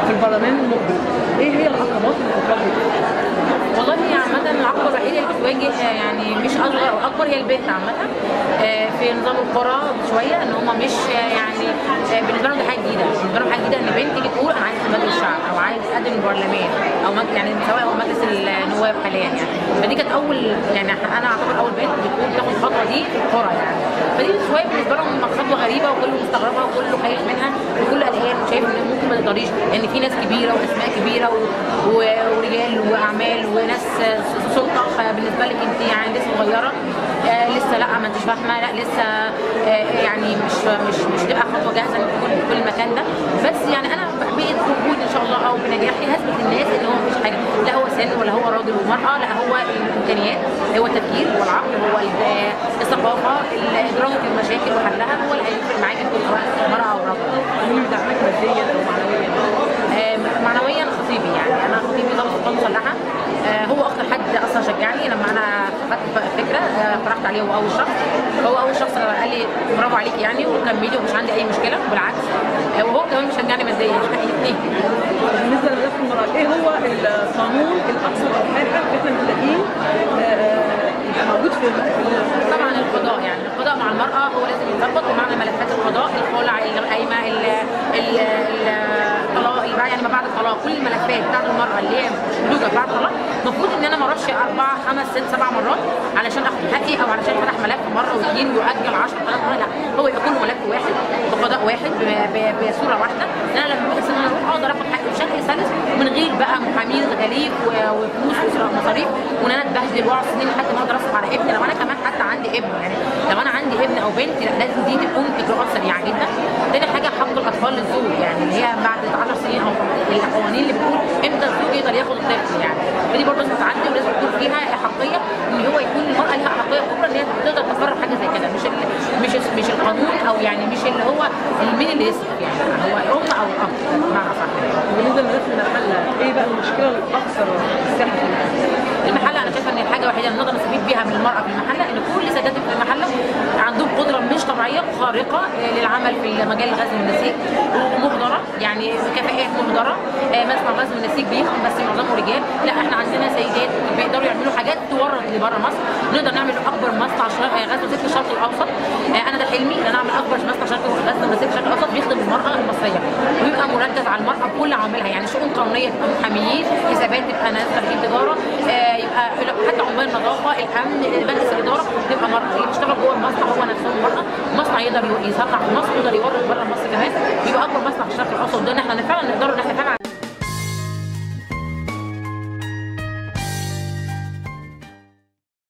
في البرلمان المقبل ايه هي العقبات اللي بتواجهك؟ والله هي عامة العقبة الوحيدة اللي بتواجه يعني مش أصغر أو أكبر هي البنت عامة آه، في نظام القرى شوية إن هم مش آه، يعني آه، بالنسبة لهم دي حاجة جديدة بالنسبة لهم حاجة جديدة إن بنت تيجي تقول أنا عايز مجلس الشعب أو عايز أقدم البرلمان أو مج- يعني سواء هو مجلس النواب حاليا يعني فدي كانت أول يعني أنا أعتبر أول بنت بتقول تاخد الخطوة دي في القرى يعني فدي شوية بالنسبة لهم خطوة غريبة وكله مستغربها وكله خايف منها وكله قلقان وشايف إن ممكن ما تقدريش لأن في ناس كبيرة وأسماء كبيرة و... و... ورجال وأعمال وناس سلطة فبالنسبة لك أنت يعني لسه صغيرة آه لسه لا ما انتش فاهمه لا لسه آه يعني مش مش مش تبقى خطوه جاهزه انك تكون في كل المكان ده بس يعني انا بقيت بوجود ان شاء الله او بنجاحي هثبت للناس ان هو مفيش حاجه لا هو سن ولا هو راجل ومراه لا هو الامكانيات هو التفكير هو العقل هو ال- الثقافه ادراك المشاكل وحلها هو اللي هيفرق معاك انت سواء مراه او راجل مين بيدعمك ماديا او معنويا؟ آه، معنويا خطيبي يعني انا خطيبي ضابط القوات المسلحه آه، هو اكتر حد اصلا شجعني لما انا خدت فكره آه، اقترحت عليه هو اول شخص هو اول شخص قال لي برافو عليك يعني وكملي ومش عندي اي مشكله بالعكس آه، وهو كمان بيشجعني ماديا الاثنين بالنسبه لملف المراه ايه هو القانون الاكثر الحاحه اللي احنا بنلاقيه آه، يبقى موجود في في- طبعا القضاء يعني القضاء مع المرأة هو لازم يتظبط ومعنى ملفات القضاء الخلع القايمة ال- ال- ال- الطلاق اللي بعد- يعني ما بعد الطلاق كل الملفات بتاعت المرأة اللي هي بلوغة بعد الطلاق المفروض ان انا ما اروحش اربع خمس ست سبع مرات علشان اخد حقي او علشان فتح ملف مرة واثنين ويؤجل 10 ثلاث مرات لا هو يبقى كله ملف واحد بقضاء واحد ب- ب- بصورة واحدة ان انا لما بحس ان انا اروح اقدر اخد حقي بشكل سلس من غير بقى محامين غريب و- وفلوس ومصاريف وان انا اتبهدل واقعد سنين لحد ما اقدر اصرف على ابني لو انا كمان حتى عندي ابن يعني لو انا عندي ابن او بنت لا لازم دي تكون اجراءات سريعه جدا تاني حاجه حق الاطفال للزوج يعني اللي هي بعد 10 سنين او القوانين اللي بتقول امتى الزوج يقدر ياخد الطفل يعني فدي برضه لازم تعدي ولازم يكون فيها احقيه ان هو يكون المراه لها احقيه كبرى ان هي تقدر تقرر حاجه زي كده مش ال- مش مش القانون او يعني مش اللي هو مين اللي يسبق يعني هو الام او الاب بمعنى صح بالنسبه لملف المحله ايه بقى المشكله الاكثر سهله المحله انا شايفه ان الحاجه الوحيده اللي نقدر نستفيد بيها من المراه في المحله ان كل سيدات في المحله عندهم قدره مش طبيعيه خارقه آه، للعمل في مجال غزل النسيج ومهدره يعني كفاءات مهدره آه، مصنع غزل النسيج بيخدم بس معظمه رجال لا احنا عندنا سيدات بيقدروا يعملوا حاجات تورد لبره مصر نقدر نعمل اكبر مصنع شر- آه، غزل نسيج في الشرق الاوسط آه، انا ده حلمي ان انا اعمل اكبر مصنع شرق غزل النسيج في الشرق الاوسط بيخدم المراه المصريه ويبقى مركز على المراه بكل عواملها يعني شؤون قانونيه تبقى محاميين حسابات تبقى ناس خريجين تجاره آه، يبقى حتى عمال النظافه الامن مجلس الاداره تبقى مرأة اللي بيشتغل جوه المصنع هو نفسه مرأة المصنع يقدر يصنع في مصر يقدر يورد